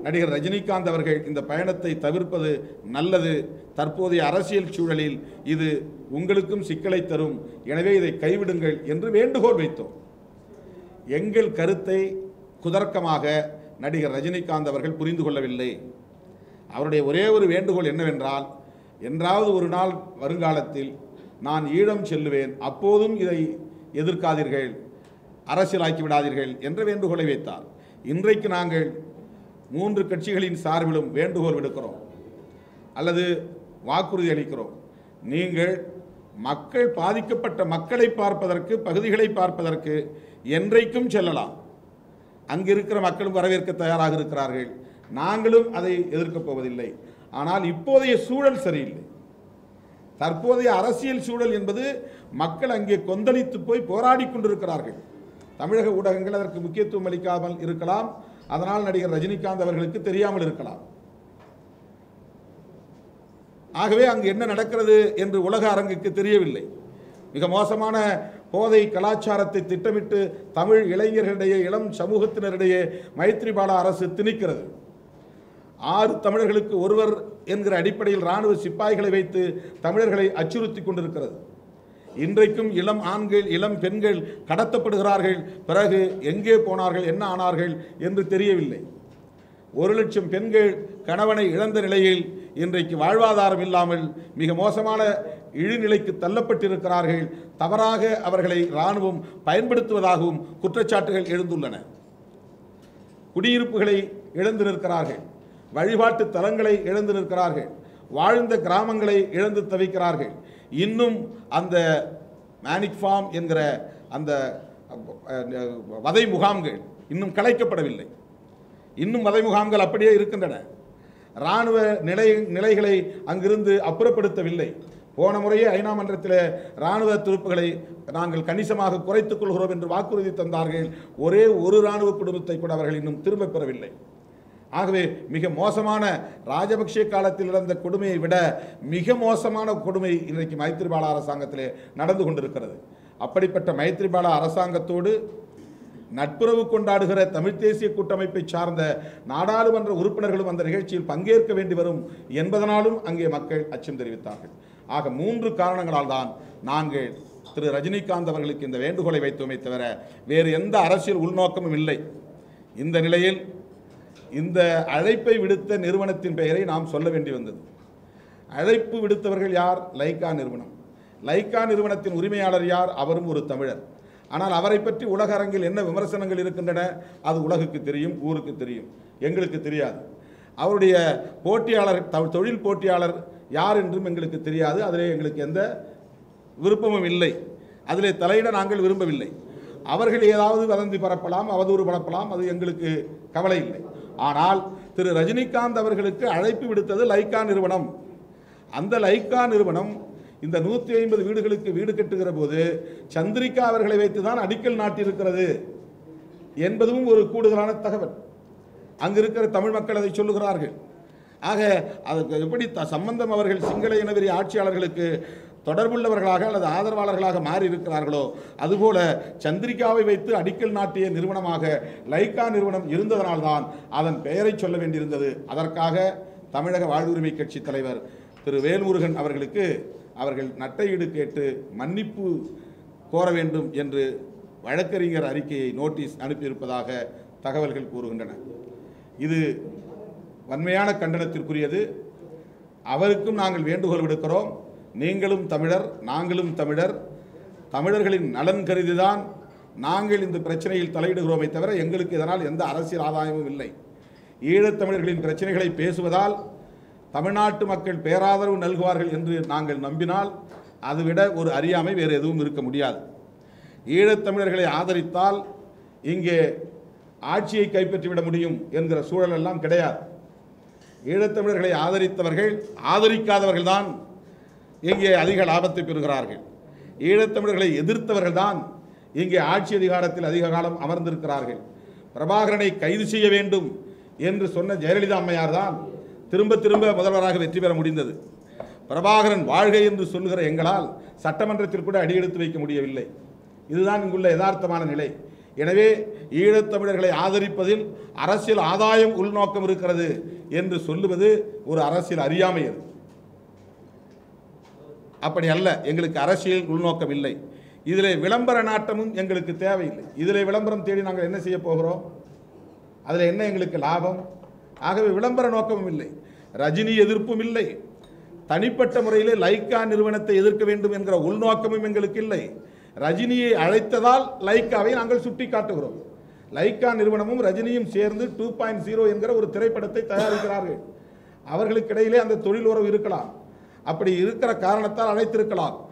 நடிகர் ரஜினிகாந்த் அவர்கள் இந்த பயணத்தை தவிர்ப்பது நல்லது தற்போதைய அரசியல் சூழலில் இது உங்களுக்கும் சிக்கலை தரும் எனவே இதை கைவிடுங்கள் என்று வேண்டுகோள் வைத்தோம் எங்கள் கருத்தை குதர்க்கமாக நடிகர் ரஜினிகாந்த் அவர்கள் புரிந்து கொள்ளவில்லை அவருடைய ஒரே ஒரு வேண்டுகோள் என்னவென்றால் என்றாவது ஒரு நாள் வருங்காலத்தில் நான் ஈழம் செல்லுவேன் அப்போதும் இதை எதிர்க்காதீர்கள் அரசியலாக்கி விடாதீர்கள் என்ற வேண்டுகோளை வைத்தார் இன்றைக்கு நாங்கள் மூன்று கட்சிகளின் சார்பிலும் வேண்டுகோள் விடுக்கிறோம் அல்லது வாக்குறுதி அளிக்கிறோம் நீங்கள் மக்கள் பாதிக்கப்பட்ட மக்களை பார்ப்பதற்கு பகுதிகளை பார்ப்பதற்கு என்றைக்கும் செல்லலாம் அங்கு இருக்கிற மக்களும் வரவேற்க தயாராக இருக்கிறார்கள் நாங்களும் அதை எதிர்க்கப் போவதில்லை ஆனால் இப்போதைய சூழல் சரியில்லை தற்போதைய அரசியல் சூழல் என்பது மக்கள் அங்கே கொந்தளித்து போய் போராடி கொண்டிருக்கிறார்கள் தமிழக ஊடகங்கள் அதற்கு முக்கியத்துவம் அளிக்காமல் இருக்கலாம் அதனால் நடிகர் ரஜினிகாந்த் அவர்களுக்கு தெரியாமல் இருக்கலாம் ஆகவே அங்கு என்ன நடக்கிறது என்று உலக அரங்குக்கு தெரியவில்லை மிக மோசமான போதை கலாச்சாரத்தை திட்டமிட்டு தமிழ் இளைஞர்களிடையே இளம் சமூகத்தினரிடையே மைத்ரிபால அரசு திணிக்கிறது ஆறு தமிழர்களுக்கு ஒருவர் என்கிற அடிப்படையில் இராணுவ சிப்பாய்களை வைத்து தமிழர்களை அச்சுறுத்தி கொண்டிருக்கிறது இன்றைக்கும் இளம் ஆண்கள் இளம் பெண்கள் கடத்தப்படுகிறார்கள் பிறகு எங்கே போனார்கள் என்ன ஆனார்கள் என்று தெரியவில்லை ஒரு லட்சம் பெண்கள் கணவனை இழந்த நிலையில் இன்றைக்கு வாழ்வாதாரம் இல்லாமல் மிக மோசமான இழிநிலைக்கு தள்ளப்பட்டிருக்கிறார்கள் தவறாக அவர்களை இராணுவம் பயன்படுத்துவதாகவும் குற்றச்சாட்டுகள் எழுந்துள்ளன குடியிருப்புகளை இழந்து நிற்கிறார்கள் வழிபாட்டு தலங்களை இழந்து நிற்கிறார்கள் வாழ்ந்த கிராமங்களை இழந்து தவிக்கிறார்கள் இன்னும் அந்த மேனிக் ஃபார்ம் என்கிற அந்த அஹ், வதை முகாம்கள் இன்னும் கலைக்கப்படவில்லை இன்னும் வதை முகாம்கள் அப்படியே இருக்கின்றன இராணுவ நிலை நிலைகளை அங்கிருந்து அப்புறப்படுத்தவில்லை போன முறையே ஐநா மன்றத்தில் இராணுவ துருப்புகளை நாங்கள் கணிசமாக குறைத்துக் கொள்கிறோம் என்று வாக்குறுதி தந்தார்கள் ஒரே ஒரு இராணுவ குடும்பத்தை கூட அவர்கள் இன்னும் திரும்பப் பெறவில்லை ஆகவே மிக மோசமான ராஜபக்சே காலத்தில் நடந்த கொடுமையை விட மிக மோசமான கொடுமை இன்றைக்கு மைத்திரிபால அரசாங்கத்திலே நடந்து கொண்டிருக்கிறது அப்படிப்பட்ட மைத்திரிபால அரசாங்கத்தோடு நட்புறவு கொண்டாடுகிற தமிழ்த் தேசிய கூட்டமைப்பை சார்ந்த நாடாளுமன்ற உறுப்பினர்களும் அந்த நிகழ்ச்சியில் பங்கேற்க வேண்டி வரும் என்பதனாலும் அங்கே மக்கள் அச்சம் தெரிவித்தார்கள் ஆக மூன்று காரணங்களால் தான் நாங்கள் திரு ரஜினிகாந்த் அவர்களுக்கு இந்த வேண்டுகோளை வைத்தோமே தவிர வேறு எந்த அரசியல் உள்நோக்கமும் இல்லை இந்த நிலையில் இந்த அழைப்பை விடுத்த நிறுவனத்தின் பெயரை நாம் சொல்ல வேண்டி வந்தது அழைப்பு விடுத்தவர்கள் யார் லைக்கா நிறுவனம் லைக்கா நிறுவனத்தின் உரிமையாளர் யார் அவரும் ஒரு தமிழர் ஆனால் அவரை பற்றி உலக அரங்கில் என்ன விமர்சனங்கள் இருக்கின்றன அது உலகுக்கு தெரியும் ஊருக்கு தெரியும் எங்களுக்கு தெரியாது அவருடைய போட்டியாளர் த- தொழில் போட்டியாளர் யார் என்றும் எங்களுக்கு தெரியாது அதிலே எங்களுக்கு எந்த விருப்பமும் இல்லை அதிலே தலையிட நாங்கள் விரும்பவில்லை அவர்கள் ஏதாவது வதந்தி பரப்பலாம் அவதூறு பரப்பலாம் அது எங்களுக்கு கவலை இல்லை ஆனால் திரு ரஜினிகாந்த் அவர்களுக்கு அழைப்பு விடுத்தது லைக்கா நிறுவனம் அந்த லைக்கா நிறுவனம் இந்த நூற்றி ஐம்பது வீடுகளுக்கு வீடு கட்டுகிற போது சந்திரிகா அவர்களை வைத்து தான் அடிக்கல் நாட்டியிருக்கிறது என்பதும் ஒரு கூடுதலான தகவல் அங்கு இருக்கிற தமிழ் மக்கள் அதை சொல்லுகிறார்கள் ஆக அதுக்கு எப்படி த சம்பந்தம் அவர்கள் சிங்கள இனவெறி ஆட்சியாளர்களுக்கு தொடர்புள்ளவர்களாக அல்லது ஆதரவாளர்களாக மாறி இருக்கிறார்களோ அதுபோல சந்திரிகாவை வைத்து அடிக்கல் நாட்டிய நிறுவனமாக லைக்கா நிறுவனம் இருந்ததனால்தான் அதன் பெயரை சொல்ல வேண்டியிருந்தது அதற்காக தமிழக வாழ்வுரிமை கட்சி தலைவர் திரு வேல்முருகன் அவர்களுக்கு அவர்கள் நட்டையீடு கேட்டு மன்னிப்பு கோர வேண்டும் என்று வழக்கறிஞர் அறிக்கையை நோட்டீஸ் அனுப்பியிருப்பதாக தகவல்கள் கூறுகின்றன இது வன்மையான கண்டனத்திற்குரியது அவருக்கும் நாங்கள் வேண்டுகோள் விடுக்கிறோம் நீங்களும் தமிழர் நாங்களும் தமிழர் தமிழர்களின் நலன் கருதிதான் நாங்கள் இந்த பிரச்சனையில் தலையிடுகிறோமே தவிர எங்களுக்கு இதனால் எந்த அரசியல் ஆதாயமும் இல்லை ஈழத்தமிழர்களின் பிரச்சனைகளை பேசுவதால் தமிழ்நாட்டு மக்கள் பேராதரவு நல்குவார்கள் என்று நாங்கள் நம்பினால் அதுவிட ஒரு அறியாமை வேறு எதுவும் இருக்க முடியாது ஈழத்தமிழர்களை ஆதரித்தால் இங்கே ஆட்சியை கைப்பற்றிவிட முடியும் என்கிற சூழல் எல்லாம் கிடையாது ஈழத்தமிழர்களை ஆதரித்தவர்கள் ஆதரிக்காதவர்கள் தான் இங்கே அதிக லாபத்தை பெறுகிறார்கள் ஈழத்தமிழர்களை எதிர்த்தவர்கள் தான் இங்கே ஆட்சி அதிகாரத்தில் அதிக காலம் அமர்ந்திருக்கிறார்கள் பிரபாகரனை கைது செய்ய வேண்டும் என்று சொன்ன ஜெயலலிதா அம்மையார் தான் திரும்ப திரும்ப முதல்வராக வெற்றி பெற முடிந்தது பிரபாகரன் வாழ்க என்று சொல்லுகிற எங்களால் சட்டமன்றத்தில் கூட அடியெடுத்து வைக்க முடியவில்லை இதுதான் இங்குள்ள யதார்த்தமான நிலை எனவே ஈழத்தமிழர்களை ஆதரிப்பதில் அரசியல் ஆதாயம் உள்நோக்கம் இருக்கிறது என்று சொல்லுவது ஒரு அரசியல் அறியாமை அது அப்படி அல்ல எங்களுக்கு அரசியல் உள்நோக்கம் இல்லை இதில் விளம்பர நாட்டமும் எங்களுக்கு தேவையில்லை இதில் விளம்பரம் தேடி நாங்கள் என்ன செய்ய போகிறோம் அதில் என்ன எங்களுக்கு லாபம் ஆகவே விளம்பர நோக்கமும் இல்லை ரஜினி எதிர்ப்பும் இல்லை தனிப்பட்ட முறையில் லைக்கா நிறுவனத்தை எதிர்க்க வேண்டும் என்கிற உள்நோக்கமும் எங்களுக்கு இல்லை ரஜினியை அழைத்ததால் லைக்காவை நாங்கள் சுட்டி காட்டுகிறோம் லைக்கா நிறுவனமும் ரஜினியும் சேர்ந்து டூ பாயிண்ட் ஜீரோ என்கிற ஒரு திரைப்படத்தை தயாரிக்கிறார்கள் அவர்களுக்கிடையிலே அந்த தொழில் உறவு இருக்கலாம் அப்படி இருக்கிற காரணத்தால் அழைத்திருக்கலாம்